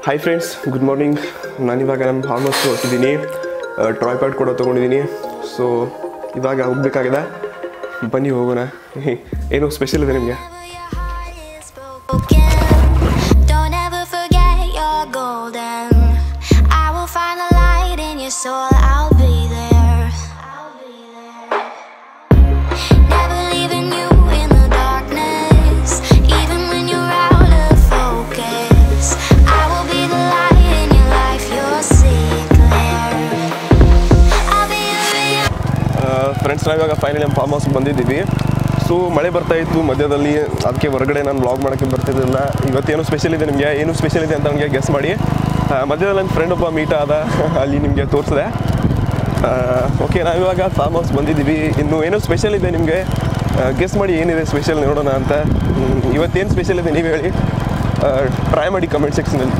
Hi friends good morning ನಾನಿವಾಗ ನಮ್ಮ farm house ಹೊಟ್ಟಿದ್ದೀನಿ ಟ್ರಾಯ್ ಪ್ಯಾಡ್ ಕೂಡ ತೊಗೊಂಡಿದ್ದೀನಿ ಸೊ ಇವಾಗ ಹೋಗ್ಬೇಕಾಗಿದೆ ಬನ್ನಿ ಹೋಗೋಣ ಏನು ಸ್ಪೆಷಲ್ ಇದೆ ನಿಮಗೆ broken. Don't ever forget you're golden. I will find the light in your soul. I'll be there. I'll be there. Never leaving you in the darkness, even when you're out of focus. I will be the light in your life. You'll see it clear. I'll be a real. Friends ನಾವಿವಾಗ finally ನಮ್ಮ farm ಹೌಸ್ಗೆ ಬಂದಿದ್ದೀವಿ so ಮಳೆ ಬರ್ತಾ ಇತ್ತು ಮಧ್ಯದಲ್ಲಿ ಅದಕ್ಕೆ ಹೊರಗಡೆ ನಾನು ವ್ಲಾಗ್ ಮಾಡೋಕ್ಕೆ ಬರ್ತಿದ್ದಿಲ್ಲ ಇವತ್ತೇನು ಸ್ಪೆಷಲ್ ಇದೆ ನಿಮಗೆ ಏನು ಸ್ಪೆಷಲ್ ಇದೆ ಅಂತ ನನಗೆ ಗೆಸ್ ಮಾಡಿ ಆ, ಮಧ್ಯದಲ್ಲಿ ನನ್ನ ಫ್ರೆಂಡ್ ಒಬ್ಬ ಮೀಟ್ ಆದ ಅಲ್ಲಿ ನಿಮಗೆ ತೋರಿಸಿದೆ ಓಕೆ ನಾವಿವಾಗ ಫಾರ್ಮ್ ಹೌಸ್ ಬಂದಿದ್ದೀವಿ ಇನ್ನು ಏನೋ ಸ್ಪೆಷಲ್ ಇದೆ ನಿಮಗೆ ಗೆಸ್ ಮಾಡಿ ಏನಿದೆ ಸ್ಪೆಷಲ್ ನೋಡೋಣ ಅಂತ ಹ್ಮ್, ಇವತ್ತೇನು ಸ್ಪೆಷಲ್ ಇದೆ ನೀವು ಹೇಳಿ ಟ್ರೈ ಮಾಡಿ ಕಮೆಂಟ್ ಸೆಕ್ಷನಲ್ಲಿ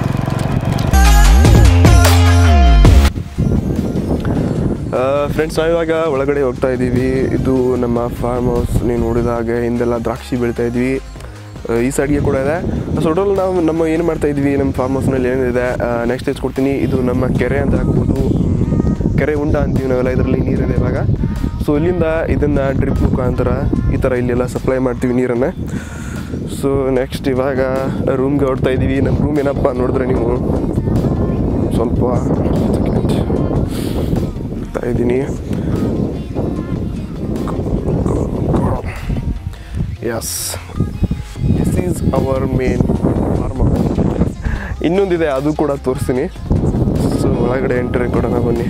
ಫ್ರೆಂಡ್ಸ್ ನಾವಿವಾಗ ಒಳಗಡೆ ಹೋಗ್ತಾ ಇದ್ದೀವಿ ಇದು ನಮ್ಮ ಫಾರ್ಮ್ ಹೌಸ್ ನೀವು ನೋಡಿದ ಹಾಗೆ ಹಿಂದೆಲ್ಲ ದ್ರಾಕ್ಷಿ ಬೆಳಿತಾ ಇದ್ವಿ ಆ, ಈ ಸೈಡ್ಗೆ ಕೂಡ ಇದೆ ಸೊ ಟೋಟಲ್ ನಾವು ನಮ್ಮ ಏನು ಮಾಡ್ತಾ ಇದ್ವಿ ನಮ್ಮ ಫಾರ್ಮ್ ಹೌಸ್ನಲ್ಲಿ ಏನಿದೆ ನೆಕ್ಸ್ಟ್ ಕೊಡ್ತೀನಿ ಇದು ನಮ್ಮ ಕೆರೆ ಅಂತ ಹಾಕ್ಬೋದು ಹ್ಮ್, ಕೆರೆ ಉಂಡ ಅಂತೀವಿ ನಾವೆಲ್ಲ ಇದರಲ್ಲಿ ನೀರಿದೆ ಇವಾಗ ಸೊ ಇಲ್ಲಿಂದ ಇದನ್ನು ಡ್ರಿಪ್ ಮುಖಾಂತರ ಈ ಥರ ಇಲ್ಲೆಲ್ಲ ಸಪ್ಲೈ ಮಾಡ್ತೀವಿ ನೀರನ್ನು ಸೊ ನೆಕ್ಸ್ಟ್ ಇವಾಗ ರೂಮ್ಗೆ ಹೊಡ್ತಾ ಇದ್ದೀವಿ ನಮ್ಮ ರೂಮ್ ಏನಪ್ಪ ನೋಡಿದ್ರೆ ನೀವು ಸ್ವಲ್ಪ ಹೋಗ್ತಾ ಇದ್ದೀನಿ yes this is our main farm ಇನ್ನೊಂದಿದೆ ಅದು ಕೂಡ ತೋರಿಸ್ತೀನಿ ಸೊ ಒಳಗಡೆ ಎಂಟ್ರಿ ಕೊಡೋಣ ಬನ್ನಿ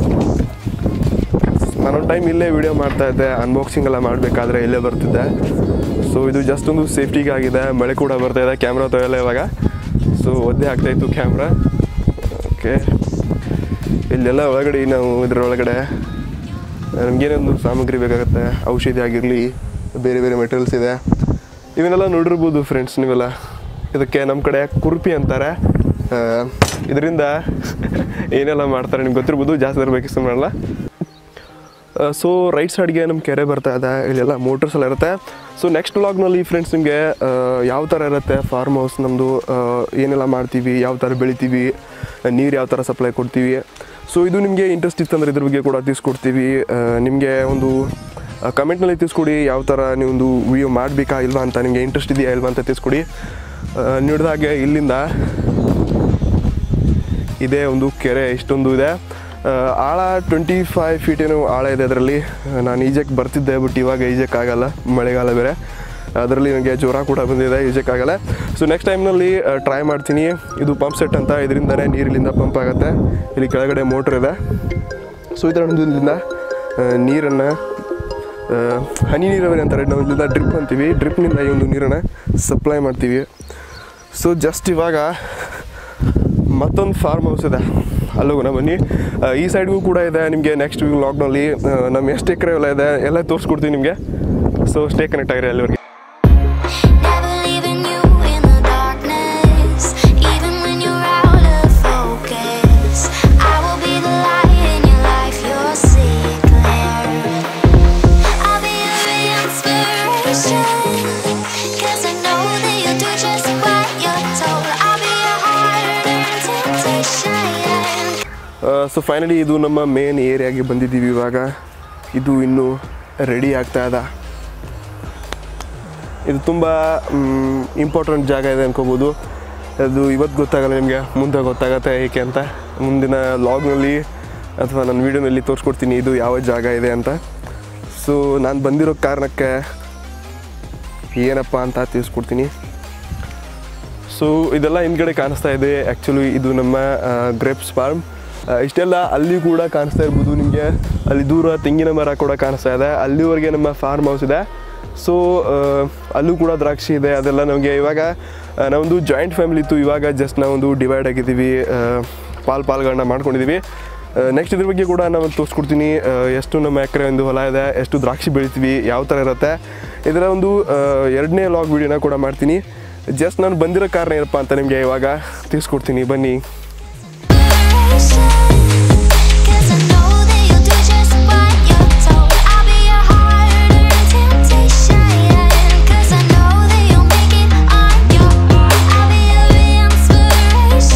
ನಾನು ಟೈಮ್ ಇಲ್ಲೇ ವಿಡಿಯೋ ಮಾಡ್ತಾ ಇದ್ದೆ ಅನ್ಬಾಕ್ಸಿಂಗ್ ಎಲ್ಲ ಮಾಡಬೇಕಾದ್ರೆ ಇಲ್ಲೇ ಬರ್ತಿದ್ದೆ ಸೊ ಇದು ಜಸ್ಟ್ ಒಂದು ಸೇಫ್ಟಿಗೆ ಆಗಿದೆ ಮಳೆ ಕೂಡ ಬರ್ತಾ ಇದೆ ಕ್ಯಾಮ್ರಾ ತೊಗೊಲ್ಲ ಇವಾಗ ಸೊ ಒದ್ದೆ ಆಗ್ತಾ ಇತ್ತು ಕ್ಯಾಮ್ರಾ ಓಕೆ ಇಲ್ಲೆಲ್ಲ ಒಳಗಡೆ ನಾವು ಇದ್ರ ಒಳಗಡೆ ನಮಗೇನೊಂದು ಸಾಮಗ್ರಿ ಬೇಕಾಗುತ್ತೆ ಔಷಧಿ ಆಗಿರಲಿ ಬೇರೆ ಬೇರೆ ಮೆಟೀರಿಯಲ್ಸ್ ಇದೆ ಇವನ್ನೆಲ್ಲ ನೋಡಿರ್ಬೋದು ಫ್ರೆಂಡ್ಸ್ ನೀವೆಲ್ಲ ಇದಕ್ಕೆ ನಮ್ಮ ಕಡೆ ಕುರುಪಿ ಅಂತಾರೆ ಇದರಿಂದ ಏನೆಲ್ಲ ಮಾಡ್ತಾರೆ ನಿಮ್ಗೆ ಗೊತ್ತಿರ್ಬೋದು ಜಾಸ್ತಿ ಇರಬೇಕು ಇಷ್ಟ ಮಾಡಲ್ಲ ಸೊ ರೈಟ್ ಸೈಡ್ಗೆ ನಮ್ಮ ಕೆರೆ ಬರ್ತಾ ಇದೆ ಇಲ್ಲೆಲ್ಲ ಮೋಟರ್ಸ್ ಎಲ್ಲ ಇರುತ್ತೆ ಸೊ ನೆಕ್ಸ್ಟ್ ವ್ಲಾಗ್ನಲ್ಲಿ ಫ್ರೆಂಡ್ಸ್ ನಿಮಗೆ ಯಾವ ಥರ ಇರುತ್ತೆ ಫಾರ್ಮ್ ಹೌಸ್ ನಮ್ಮದು ಏನೆಲ್ಲ ಮಾಡ್ತೀವಿ ಯಾವ ಥರ ಬೆಳಿತೀವಿ ನೀರು ಯಾವ ಥರ ಸಪ್ಲೈ ಕೊಡ್ತೀವಿ ಸೊ ಇದು ನಿಮಗೆ ಇಂಟ್ರೆಸ್ಟ್ ಇತ್ತಂದ್ರೆ ಇದ್ರ ಬಗ್ಗೆ ಕೂಡ ತಿಳಿಸ್ಕೊಡ್ತೀವಿ ನಿಮಗೆ ಒಂದು ಕಮೆಂಟ್ನಲ್ಲಿ ತಿಳಿಸ್ಕೊಡಿ ಯಾವ ಥರ ನೀವೊಂದು ವಿಡಿಯೋ ಮಾಡಬೇಕಾ ಇಲ್ವಾ ಅಂತ ನಿಮಗೆ ಇಂಟ್ರೆಸ್ಟ್ ಇದೆಯಾ ಇಲ್ವಾ ಅಂತ ತಿಳಿಸ್ಕೊಡಿ ನೋಡಿದ ಹಾಗೆ ಇಲ್ಲಿಂದ ಇದೇ ಒಂದು ಕೆರೆ ಇಷ್ಟೊಂದು ಇದೆ ಆ, ಆಳ ಟ್ವೆಂಟಿ ಫೈವ್ ಫೀಟ್ ಏನೋ ಆಳ ಇದೆ ಅದರಲ್ಲಿ ನಾನು ಈಜಕ್ಕೆ ಬರ್ತಿದ್ದೆ ಬಟ್ ಇವಾಗ ಈಜಕ್ಕಾಗಲ್ಲ ಮಳೆಗಾಲ ಬೇರೆ ಅದರಲ್ಲಿ ನನಗೆ ಜ್ವರ ಕೂಡ ಬಂದಿದೆ ಈಜಕ್ಕಾಗಲ್ಲ ಸೊ ನೆಕ್ಸ್ಟ್ ಟೈಮ್ನಲ್ಲಿ ಟ್ರೈ ಮಾಡ್ತೀನಿ ಇದು ಪಂಪ್ ಸೆಟ್ ಅಂತ ಇದರಿಂದನೇ ನೀರಿಲಿಂದ ಪಂಪ್ ಆಗುತ್ತೆ ಇಲ್ಲಿ ಕೆಳಗಡೆ ಮೋಟ್ರ್ ಇದೆ ಸೊ ಈ ಥರ ಒಂದು ಇಲ್ಲಿಂದ ನೀರನ್ನು ಹನಿ ನೀರಾವರಿ ಅಂತಾರೆ ನಾವು ಇಲ್ಲಿಂದ ಡ್ರಿಪ್ ಅಂತೀವಿ ಡ್ರಿಪ್ನಿಂದ ಈ ಒಂದು ನೀರನ್ನು ಸಪ್ಲೈ ಮಾಡ್ತೀವಿ ಸೊ ಜಸ್ಟ್ ಇವಾಗ ಮತ್ತೊಂದು ಫಾರ್ಮ್ ಹೌಸ್ ಇದೆ ಅಲ್ಲೋಗೋಣ ಬನ್ನಿ ಆ, ಈ ಸೈಡ್ಗೂ ಕೂಡ ಇದೆ ನಿಮಗೆ ನೆಕ್ಸ್ಟ್ ಲಾಕ್ನಲ್ಲಿ ನಮ್ಮ ಎಷ್ಟು ಎಕರೆ ಎಲ್ಲ ಇದೆ ಎಲ್ಲ ತೋರಿಸ್ಕೊಡ್ತೀವಿ ನಿಮಗೆ ಸೊ ಸ್ಟೇ ಕನೆಕ್ಟ್ ಆಗಿರಿ ಅಲ್ಲಿವರೆಗೆ Never leaving you in the darkness, even when you're out of focus. I will be the light in your life, you'll see it clear. I'll be your inspiration, 'cause I know that you'll do just what you're told. I'll be your heart and temptation. So finally ಇದು ನಮ್ಮ main ಏರಿಯಾಗೆ ಬಂದಿದ್ದೀವಿ ಇವಾಗ ಇದು ಇನ್ನೂ ready ಆಗ್ತಾ ಇದೆ ಇದು ತುಂಬ ಇಂಪಾರ್ಟೆಂಟ್ ಜಾಗ ಇದೆ ಅನ್ಕೋಬೋದು ಅದು ಇವತ್ತು ಗೊತ್ತಾಗಲ್ಲ ನಿಮಗೆ ಮುಂದೆ ಗೊತ್ತಾಗತ್ತೆ ಏಕೆ ಅಂತ ಮುಂದಿನ ಲಾಗ್ನಲ್ಲಿ ಅಥವಾ ನನ್ನ ವೀಡಿಯೋನಲ್ಲಿ ತೋರಿಸ್ಕೊಡ್ತೀನಿ ಇದು ಯಾವ ಜಾಗ ಇದೆ ಅಂತ ಸೊ ನಾನು ಬಂದಿರೋ ಕಾರಣಕ್ಕೆ ಏನಪ್ಪ ಅಂತ ತಿಳಿಸ್ಕೊಡ್ತೀನಿ ಸೊ ಇದೆಲ್ಲ ಹಿಂದ್ಗಡೆ ಕಾಣಿಸ್ತಾ ಇದೆ ಆ್ಯಕ್ಚುಲಿ ಇದು ನಮ್ಮ ಗ್ರೇಪ್ಸ್ ಫಾರ್ಮ್ ಇಷ್ಟೆಲ್ಲ ಅಲ್ಲಿ ಕೂಡ ಕಾಣಿಸ್ತಾ ಇರ್ಬೋದು ನಿಮಗೆ ಅಲ್ಲಿ ದೂರ ತೆಂಗಿನ ಮರ ಕೂಡ ಕಾಣಿಸ್ತಾ ಇದೆ ಅಲ್ಲಿವರೆಗೆ ನಮ್ಮ ಫಾರ್ಮ್ ಹೌಸ್ ಇದೆ ಸೊ ಅಲ್ಲೂ ಕೂಡ ದ್ರಾಕ್ಷಿ ಇದೆ ಅದೆಲ್ಲ ನಮಗೆ ಇವಾಗ ಆ, ನಾವೊಂದು ಜಾಯಿಂಟ್ ಫ್ಯಾಮಿಲಿ ಇತ್ತು ಇವಾಗ ಜಸ್ಟ್ ನಾವೊಂದು ಡಿವೈಡ್ ಆಗಿದ್ದೀವಿ ಆ, ಪಾಲ್ ಪಾಲ್ಗಳನ್ನ ಮಾಡ್ಕೊಂಡಿದ್ದೀವಿ ನೆಕ್ಸ್ಟ್ ಇದ್ರ ಬಗ್ಗೆ ಕೂಡ ನಾನು ತೋರಿಸ್ಕೊಡ್ತೀನಿ ಆ, ಎಷ್ಟು ನಮ್ಮ ಎಕರೆ ಒಂದು ಹೊಲ ಇದೆ ಎಷ್ಟು ದ್ರಾಕ್ಷಿ ಬೆಳಿತೀವಿ ಯಾವ ಥರ ಇರುತ್ತೆ ಇದರ ಒಂದು ಆ, ಎರಡನೇ ಲಾಗ್ ವಿಡಿಯೋನ ಕೂಡ ಮಾಡ್ತೀನಿ ಜಸ್ಟ್ ನಾನು ಬಂದಿರೋ ಕಾರಣ ಏನಪ್ಪ ಅಂತ ನಿಮಗೆ ಇವಾಗ ತಿಳಿಸ್ಕೊಡ್ತೀನಿ ಬನ್ನಿ Cause I know that you'll do just what you're told. I'll be your heart and temptation. Cause I know that you'll make it on your own. I'll be your inspiration.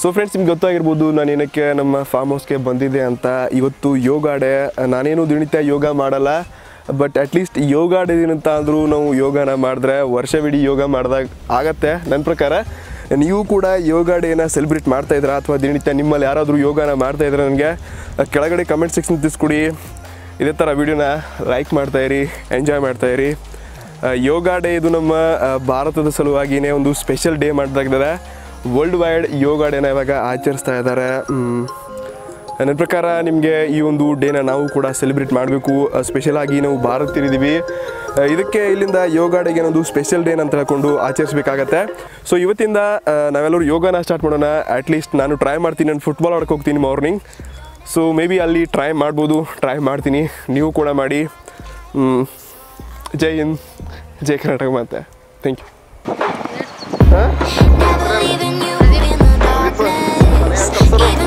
So friends ನಿಮ್ಗೆ ಗೊತ್ತಾಗಿರ್ಬೋದು ನಾನು ಏನಕ್ಕೆ ನಮ್ಮ farm ಹೌಸ್ಗೆ ಬಂದಿದ್ದೆ ಅಂತ ಇವತ್ತು ಯೋಗ day ನಾನೇನು ದಿನನಿತ್ಯ ಯೋಗ ಮಾಡಲ್ಲ ಬಟ್ ಅಟ್ಲೀಸ್ಟ್ ಯೋಗ ಡೇ ದಿನ ಅಂತ ಅಂದರೂ ನಾವು ಯೋಗನ ಮಾಡಿದ್ರೆ ವರ್ಷವಿಡೀ ಯೋಗ ಮಾಡಿದಾಗ ಆಗತ್ತೆ ನನ್ನ ಪ್ರಕಾರ ನೀವು ಕೂಡ ಯೋಗ ಡೇನ ಸೆಲೆಬ್ರೇಟ್ ಮಾಡ್ತಾ ಇದ್ದೀರಾ ಅಥವಾ ದಿನನಿತ್ಯ ನಿಮ್ಮಲ್ಲಿ ಯಾರಾದರೂ ಯೋಗನ ಮಾಡ್ತಾ ಇದ್ರೆ ನನಗೆ ಕೆಳಗಡೆ ಕಮೆಂಟ್ ಸೆಕ್ಷನ್ ತಿಳಿಸ್ಕೊಡಿ ಇದೇ ಥರ ವಿಡಿಯೋನ ಲೈಕ್ ಮಾಡ್ತಾಯಿರಿ ಎಂಜಾಯ್ ಮಾಡ್ತಾಯಿರಿ ಯೋಗ ಡೇ ಇದು ನಮ್ಮ ಆ, ಭಾರತದ ಸಲುವಾಗಿಯೇ ಒಂದು ಸ್ಪೆಷಲ್ ಡೇ ಮಾಡಿದಾಗಿದೆ ವರ್ಲ್ಡ್ ವೈಡ್ ಯೋಗ ಡೇನ ಇವಾಗ ಆಚರಿಸ್ತಾ ಇದ್ದಾರೆ ಮ್, ನನ್ನ ಪ್ರಕಾರ ನಿಮಗೆ ಈ ಒಂದು ಡೇನ ನಾವು ಕೂಡ ಸೆಲೆಬ್ರೇಟ್ ಮಾಡಬೇಕು ಸ್ಪೆಷಲ್ ಆಗಿ ನಾವು ಭಾರತೀಯರಿದ್ದೀವಿ ಆ, ಇದಕ್ಕೆ ಇಲ್ಲಿಂದ ಯೋಗ ಡೇಗೆ ಒಂದು ಸ್ಪೆಷಲ್ ಡೇನ್ ಅಂತ ಹೇಳ್ಕೊಂಡು ಆಚರಿಸಬೇಕಾಗತ್ತೆ ಸೊ ಇವತ್ತಿಂದ ಆ, ನಾವೆಲ್ಲರೂ ಯೋಗನ ಸ್ಟಾರ್ಟ್ ಮಾಡೋಣ ಅಟ್ಲೀಸ್ಟ್ ನಾನು ಟ್ರೈ ಮಾಡ್ತೀನಿ ನಾನು ಫುಟ್ಬಾಲ್ ಆಡಕ್ಕೆ ಹೋಗ್ತೀನಿ ಮಾರ್ನಿಂಗ್ ಸೊ ಮೇ ಬಿ ಅಲ್ಲಿ ಟ್ರೈ ಮಾಡ್ಬೋದು ಟ್ರೈ ಮಾಡ್ತೀನಿ ನೀವು ಕೂಡ ಮಾಡಿ ಮ್, ಜೈ ಹಿಂದ್ ಜೈ ಕರ್ನಾಟಕ ಮಾತೆ thank you Never leaving you in the darkness. Even